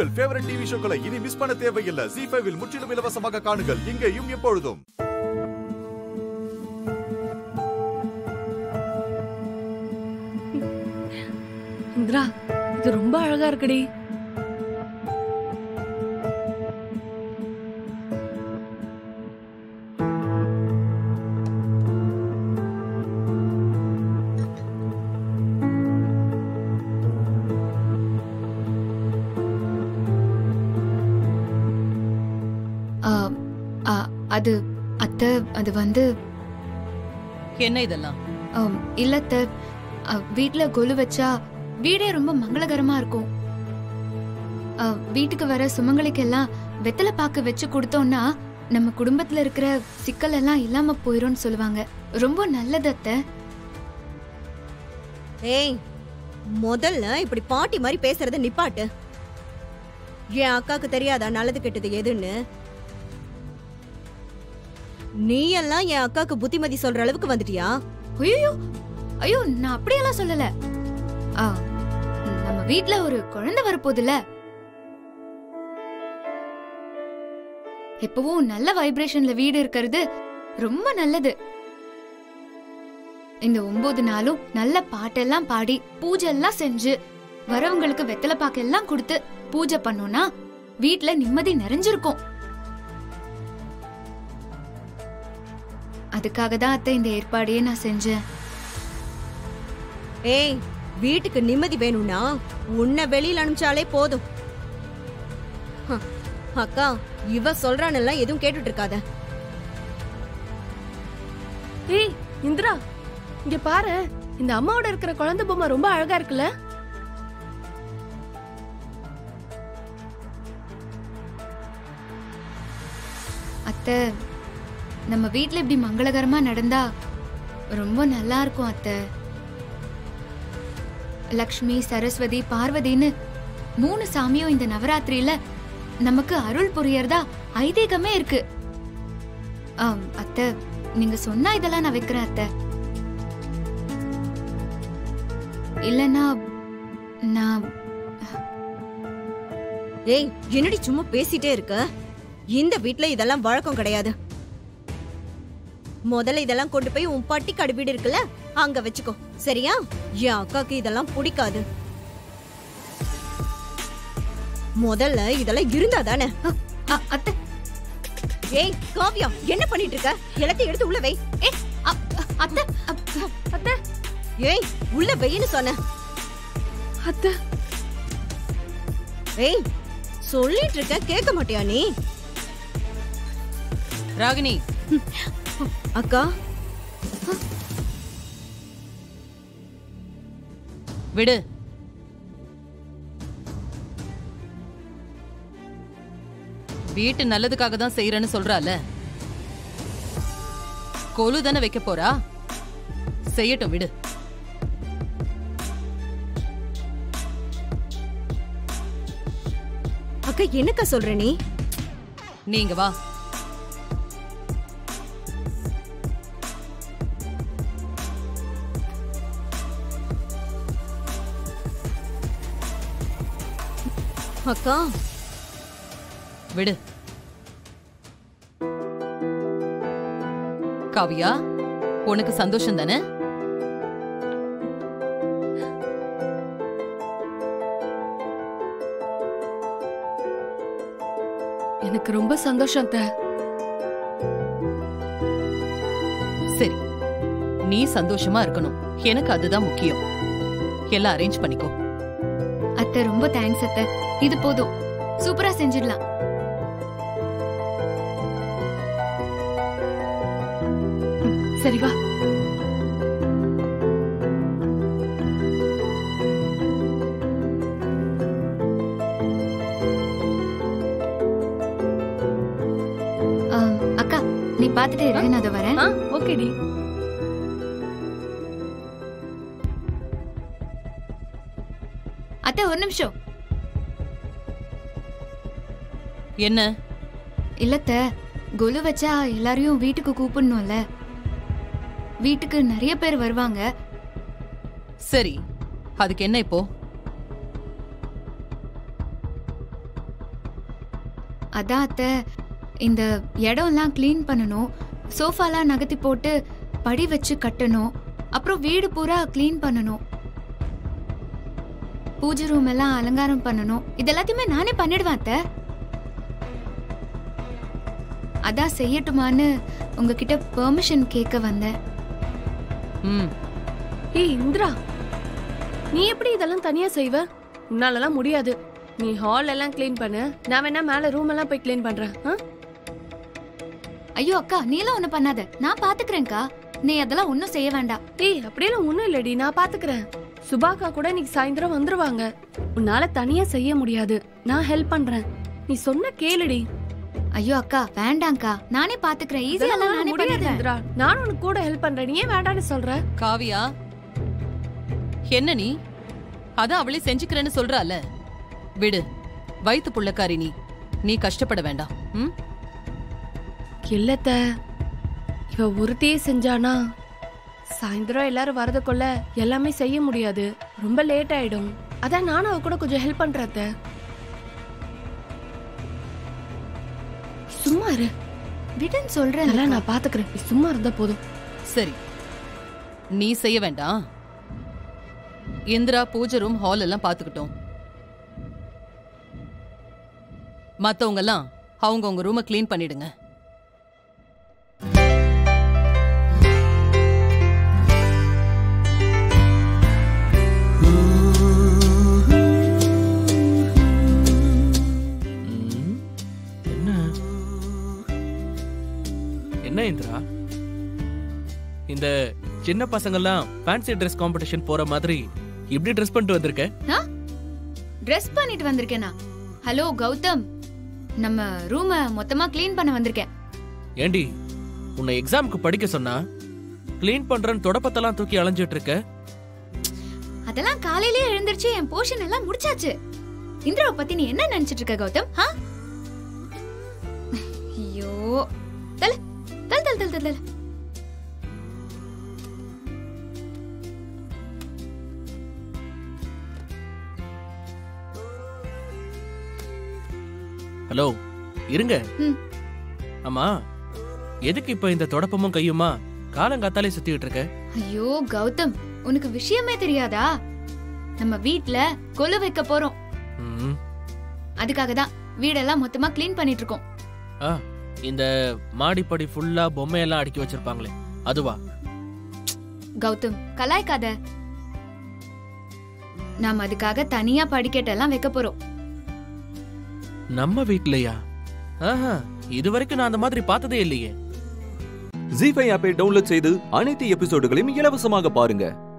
உங்கள் favourite TV ஷோக்களை இனி miss பண்ண தேவையில்லை ஜி ஃபைவில் முற்றிலும் இலவசமாக காணுங்கள் இங்கேயும் எப்பொழுதும் இந்திரா இது ரொம்ப அழகா இருக்குடி ஆ, ஆ, அது அத்தை அது வந்து என்ன இதெல்லாம் ஆம், இல்ல அத்தை ஆ, வீட்ல கொலு வச்சா வீடே ரொம்ப மங்களகரமா இருக்கும் ஆ, வீட்டுக்கு வர சுமங்கலிக்கெல்லாம் வெத்தலை பாக்கு வச்சு கொடுத்தோம்னா நம்ம குடும்பத்துல இருக்கிற சிக்கல் எல்லாம் இல்லாம போயிரும்னு சொல்லுவாங்க ரொம்ப நல்லது அத்தை ஏய் முதல்ல இப்படி பாட்டி மாதிரி பேசுறத நிப்பாட்டு என் அக்காக்கு தெரியாதா நல்லது கெட்டது எதுன்னு நீ எல்லாம் என் அக்காக்கு புத்திமதி சொல்ற அளவுக்கு வந்துட்டியா ஐயோ ஐயோ நான் அப்படியெல்லாம் சொல்லல ஆ, நம்ம வீட்ல ஒரு குழந்தை வரப்போகுதுல எப்பவும் நல்ல வைப்ரேஷன்ல வீடு இருக்கிறது ரொம்ப நல்லது இந்த ஒன்பது நாளும் நல்ல பாட்டெல்லாம் பாடி பூஜை எல்லாம் செஞ்சு வரவங்களுக்கு வெத்தலை பாக்கெல்லாம் கொடுத்து பூஜை பண்ணோம்னா வீட்ல நிம்மதி நிறைஞ்சிருக்கும் அதுக்காக தான் அத்தை இந்த ஏற்பாடையே நான் செஞ்சேன் ஏய் வீட்டுக்கு நிம்மதி வேணும்னா உன்னை வெளியில அனுப்பிச்சாலே போதும் ஹ, அக்கா இவ சொல்றானெல்லாம் எதுவும் கேட்டுட்டு இருக்காத ஏய் இந்திரா இங்க பாரு இந்த அம்மாவோட இருக்கிற குழந்தை பொம்மை ரொம்ப அழகா இருக்குல்ல அத்தை நம்ம வீட்ல இப்படி மங்களகரமா நடந்தா ரொம்ப நல்லா இருக்கும் அத்தை லக்ஷ்மி சரஸ்வதி பார்வதின்னு மூணு சாமியும் இந்த நவராத்திரியில நமக்கு அருள் புரியறதா ஐதீகமே இருக்கு ஆம், அத்தை நீங்க சொன்னா இதெல்லாம் நான் வைக்கிறேன் அத்தை இல்லனா நான் ஏய் என்னடி சும்மா பேசிட்டே இருக்க இந்த வீட்ல இதெல்லாம் வழக்கம் கிடையாது முதல்ல இதெல்லாம் கொண்டு போய் உன் பட்டி கடை வீடு இருக்குல்ல அங்க வச்சுக்கோ சரியா என் அக்காக்கு இதெல்லாம் பிடிக்காது முதல்ல இதெல்லாம் இருந்தா தானே அ, அத்தை ஏய் காவ்யா என்ன பண்ணிட்டு இருக்க எல்லாத்தையும் எடுத்து உள்ள வை ஏ அ, அ, அத்தை அ, அத்தை ஏய் உள்ள வைன்னு சொன்ன அத்தை ஏய் சொல்லிட்டு இருக்க கேட்க மாட்டியா நீ ராகினி அக்கா விடு வீட்டு நல்லதுக்காக தான் செய்யறேன்னு சொல்றால கொலு தானே வைக்க போறா செய்யட்டும் விடு அக்கா என்னக்கா சொல்ற நீ நீங்க வா அக்கா விடு காவியா உனக்கு சந்தோஷம் தானே எனக்கு ரொம்ப சந்தோஷம் அத்தை சரி நீ சந்தோஷமா இருக்கணும் எனக்கு அதுதான் முக்கியம் எல்லாம் அரேஞ்ச் பண்ணிக்கோ அத்தை ரொம்ப தேங்க்ஸ் அத்தை இது போதும் சூப்பரா செஞ்சிடலாம் சரி வா ஆம், அக்கா நீ பாத்துட்டே இரு நான் அதை வரேன் ஆ ஓகேடி அத்தை ஒரு நிமிஷம் என்ன இல்லத்த கொலு வச்சா எல்லாரையும் வீட்டுக்கு கூப்பிடணும்ல வீட்டுக்கு நிறைய பேர் வருவாங்க சரி அதுக்கு என்ன இப்போ அதான் அத்தை இந்த இடம்லாம் க்ளீன் பண்ணணும் சோஃபாலாம் நகர்த்தி போட்டு படி வச்சு கட்டணும் அப்புறம் வீடு பூரா க்ளீன் பண்ணணும் பூஜை ரூம் எல்லாம் அலங்காரம் பண்ணணும் இது எல்லாத்தையுமே நானே பண்ணிடுவேன் அத்தை அதான் செய்யட்டுமான்னு உங்ககிட்ட பெர்மிஷன் கேட்க வந்தேன் ம் ஏய் இந்திரா நீ எப்படி இதெல்லாம் தனியா செய்வ உன்னாலலாம் முடியாது நீ ஹால் எல்லாம் க்ளீன் பண்ணு நான் வேணா மேல ரூம் எல்லாம் போய் க்ளீன் பண்றேன் ஆ? ஐயோ அக்கா நீலாம் ஒண்ணு பண்ணாத நான் பாத்துக்கிறேன்க்கா நீ அதெல்லாம் ஒன்னும் செய்ய வேண்டாம் ஏய் அப்படியெல்லாம் ஒண்ணும் இல்லடி நான் பாத்துக்கிறேன் சுபாக்கா கூட இன்னைக்கு சாயந்தரம் வந்துருவாங்க உன்னால தனியா செய்ய முடியாது நான் ஹெல்ப் பண்றேன் நீ சொன்ன கேளுடி ஐயோ அக்கா வேண்டாம்க்கா நானே பாத்துக்கிறேன் ஈஸியா இதெல்லாம் நானே முடியாது பண்ணிடுறேன் இந்திரா நானும் உனக்கு கூட ஹெல்ப் பண்றேன் நீ ஏன் வேண்டாம்னு சொல்ற காவியா என்ன நீ அதான் அவளே செஞ்சுக்கிறேன்னு சொல்றால விடு வயித்து புள்ளக்காரி நீ நீ கஷ்டப்பட வேண்டாம் ம் இல்லத்த இவ ஒருத்தையே செஞ்சானா சாயந்தரம் எல்லாரும் வரதுக்குள்ள எல்லாமே செய்ய முடியாது ரொம்ப லேட் ஆயிடும் அதான் நானும் அவ கூட கொஞ்சம் ஹெல்ப் பண்றத சும்மா இரு விடுன்னு சொல்றேன் அதெல்லாம் நான் பாத்துக்கிறேன் நீ சும்மா இருந்தா போதும் சரி நீ செய்ய வேண்டாம் இந்திரா பூஜை ரூம் ஹால் எல்லாம் பாத்துக்கிட்டோம் மத்தவங்க எல்லாம் அவங்க உங்க ரூமை க்ளீன் பண்ணிடுங்க ம், என்ன என்ன இந்திரா இந்த சின்ன பசங்கெல்லாம் ஃபேன்சி ட்ரெஸ் காம்படிஷன் போற மாதிரி இப்படி ட்ரெஸ் பண்ணிட்டு வந்திருக்க ட்ரெஸ் பண்ணிட்டு வந்திருக்கேனா ஹலோ கௌதம் நம்ம ரூம மொத்தமா க்ளீன் பண்ண வந்திருக்கேன் ஏண்டி உன்னை எக்ஸாமுக்கு படிக்க சொன்னா க்ளீன் பண்றேன்னு தொடப்பத்தெல்லாம் தூக்கி அலைஞ்சிட்டு இருக்க அதெல்லாம் காலையிலேயே எழுந்திருச்சு என் போர்ஷன் எல்லாம் முடிச்சாச்சு இந்திராவை பத்தி நீ என்ன நினைச்சிட்டு இருக்க கௌதம் ஆ? ஐயோ தல தல தல தல தல ஹலோ இருங்க ம். ஆமா எதுக்கு இப்ப இந்த தொடப்பமும் கையுமா காலங்காத்தாலே சுத்திட்டு இருக்க ஐயோ கௌதம் உனக்கு விஷயமே தெரியாதா நம்ம வீட்ல கொலு வைக்க போறோம் ம், அதுக்காக தான் வீடெல்லாம் மொத்தமா க்ளீன் பண்ணிட்டு இருக்கோம் ஆ இந்த மாடிப்படி ஃபுல்லா பொம்மையெல்லாம் அடுக்கி வச்சிருப்பாங்களே அதுவா கௌதம் கலாய்க்காத நாம் அதுக்காக தனியா படிக்கட்டெல்லாம் வைக்க போறோம் நம்ம வீட்லயா ஆஹா இது வரைக்கும் நான் அந்த மாதிரி பார்த்ததே இல்லையே ஜி ஃபைவ் ஆப்பை டவுன்லோட் செய்து அனைத்து எபிசோடுகளையும் இலவசமாக பாருங்க